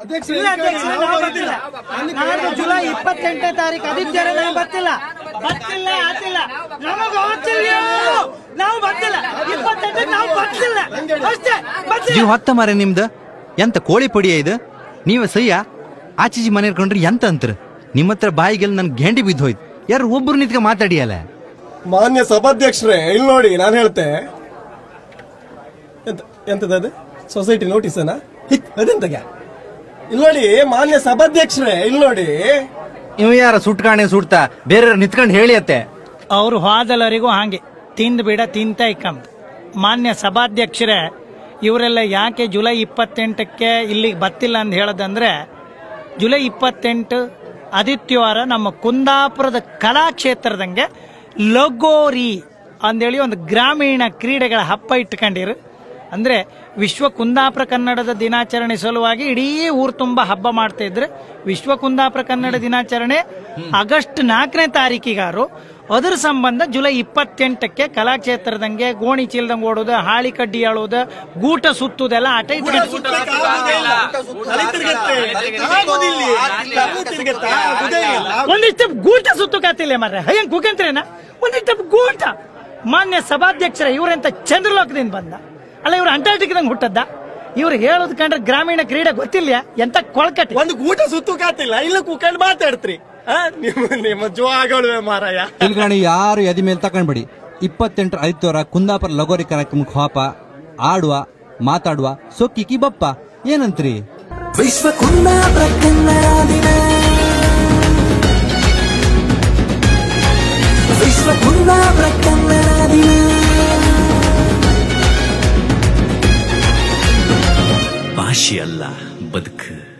ಇಲ್ಲ ಅಧ್ಯಕ್ಷರೇ, ನಾವು ಬರ್ತಿಲ್ಲ ನಾಳೆ ಜುಲೈ ಇಪ್ಪತ್ತೆಂಟನೇ ತಾರೀಕು ಆದಿತ್ಯವಾರ ನಾವು ಬರ್ತಿಲ್ಲ ಬರ್ತಿಲ್ಲ ಆತಿಲ್ಲ ನಮಗ ಗೊತ್ತಿಲ್ಲ ನಾವು ಬರ್ತಿಲ್ಲ ಇಪ್ಪತ್ತೆಂಟಕ್ಕೆ ನಾವು ಬರ್ತಿಲ್ಲ ಅಷ್ಟೇ ಬರ್ತಿಲ್ಲ ಜೀವ ಹೊತ್ತ ಮಾರೆ ನಿಮ್ದು ಎಂತ ಕೋಳಿ ಪಡಿಯ ಇದು ನೀವೇ ಸಯ್ಯ ಆಚೀಜಿ ಮನೆ ಇರ್ಕೊಂಡ್ರಿ ಎಂತ ಅಂತರ ನಿಮ್ಮ ಹತ್ರ ಬಾಯಿಗೆಲ್ಲ ನನ್ ಗೆಂಡಿ ಬಿದ್ದು ಹೋಯ್ತು ಯಾರು ಒಬ್ರು ನಿಂತ್ಕ ಮಾತಾಡಿಯಲ್ಲ ಮಾನ್ಯ ಸಭಾಧ್ಯಕ್ಷರೇ ಇಲ್ಲಿ ನೋಡಿ ನಾನು ಹೇಳ್ತೆ ಎಂತ ಎಂತದ ಸೊಸೈಟಿ ನೋಟಿಸನ ಅದೆಂತಗೆ ಇಲ್ಲಿ ನೋಡಿ ಮಾನ್ಯ ಸಭಾಧ್ಯಕ್ಷರೇ ಇಲ್ಲಿ ನೋಡಿ ಇವ ಯಾರ ಸುಟ್ಕಾಣೆ ಸುಡ್ತಾ ಬೇರೆ ನಿಂತ್ಕೊಂಡು ಹೇಳಿ ಅತ್ತೆ ಅವರು ಹೋದಲರಿಗೂ ಹಾಗೆ ತಿಂದು ಬಿಡ ತಿಂತ ಇಕ್ಕಂ ಮಾನ್ಯ ಸಭಾಧ್ಯಕ್ಷರೇ ಇವರೆಲ್ಲ ಯಾಕೆ ಜುಲೈ ಇಪ್ಪತ್ತೆಂಟಕ್ಕೆ ಇಲ್ಲಿಗೆ ಬತ್ತಿಲ್ಲ ಅಂತ ಹೇಳೋದಂದ್ರೆ ಜುಲೈ ಇಪ್ಪತ್ತೆಂಟು ಆದಿತ್ಯವಾರ ನಮ್ಮ ಕುಂದಾಪುರದ ಕಲಾಕ್ಷೇತ್ರದಂಗೆ ಲಗೋರಿ ಅಂದೇಳಿ ಒಂದು ಗ್ರಾಮೀಣ ಕ್ರೀಡೆಗಳ ಹಬ್ಬ ಇಟ್ಕೊಂಡಿರು ಅಂದ್ರೆ ವಿಶ್ವ ಕುಂದಾಪುರ ಕನ್ನಡದ ದಿನಾಚರಣೆ ಸಲುವಾಗಿ ಇಡೀ ಊರು ತುಂಬ ಹಬ್ಬ ಮಾಡ್ತಾ ಇದ್ರೆ ವಿಶ್ವ ಕುಂದಾಪುರ ಕನ್ನಡ ದಿನಾಚರಣೆ ಆಗಸ್ಟ್ ನಾಲ್ಕನೇ ತಾರೀಕಿಗಾರು ಅದರ ಸಂಬಂಧ ಜುಲೈ ಇಪ್ಪತ್ತೆಂಟಕ್ಕೆ ಕಲಾಕ್ಷೇತ್ರದಂಗೆ ಗೋಣಿ ಚೀಲದಂಗೆ ಓಡೋದು ಹಾಳಿ ಕಡ್ಡಿ ಆಳೋದು ಗೂಟ ಸುತ್ತುದೆಲ್ಲ ಆಟ ಇಟ್ಕೊಂಡು ತಲೆ ತಿರ್ಗತ್ತೆ. ಆಗುದಿಲ್ಲ. ತಲೆ ತಿರ್ಗತ್ತೆ. ಆಗುದೇ ಇಲ್ಲ. ಒಂದಿಷ್ಟು ಗೂಟ ಸುತ್ತು ಕಾತಿಲ್ಲ ಮಾರ್ರೆ ಹಯ್ಯಂಗ್ ಕುಕಂತ್ರೇನ ಒಂದಿಷ್ಟು ಗೂಟ ಮಾನ್ಯ ಸಭಾಧ್ಯಕ್ಷರ ಇವರೆಂತ ಚಂದ್ರಲೋಕದಿಂದ ಬಂದ ಅಲ್ಲ ಇವ್ರು ಅಂಟಾರ್ಟಿಕದಂಗ್ ಹುಟ್ಟದ್ದ ಇವ್ರು ಹೇಳೋದ್ ಕಂಡ್ರೆ ಗ್ರಾಮೀಣ ಕ್ರೀಡೆ ಗೊತ್ತಿಲ್ಲ ಎಂತ ಕೊಳ್ಕಟ್ಟಿ ಒಂದು ಊಟ ಸುತ್ತು ಕಾತಿಲ್ಲ ಇಲ್ಲ ಕೂಕೊಂಡು ಮಾತಾಡ್ತ್ರಿ ಆ, ನಿಮ್ಮ ನಿಮ್ಮ ಜೋಗಳು ಮಾರಾಯ ತಿಳ್ಕಣಿ ಯಾರು ಎದಿ ಮೇಲೆ ತಕೊಂಡ್ಬಿಡಿ ಇಪ್ಪತ್ತೆಂಟರ ಆದಿತ್ಯವಾರ ಕುಂದಾಪುರ ಲಗೋರಿ ಕಾರ್ಯಕ್ರಮಕ್ಕೆ ಹೋಪ ಆಡುವ ಮಾತಾಡುವ ಸೊಕ್ಕಿಕಿ ಬಪ್ಪ ಏನಂತ್ರಿ ವಿಶ್ವ ಕುಂದಾಪುರ ಕನ್ನಡ ದಿನ ವಿಶ್ವ ಕುಂದಾಪುರ ಕನ್ನಡ ದಿನ ಭಾಷೆ ಅಲ್ಲ ಬದುಕು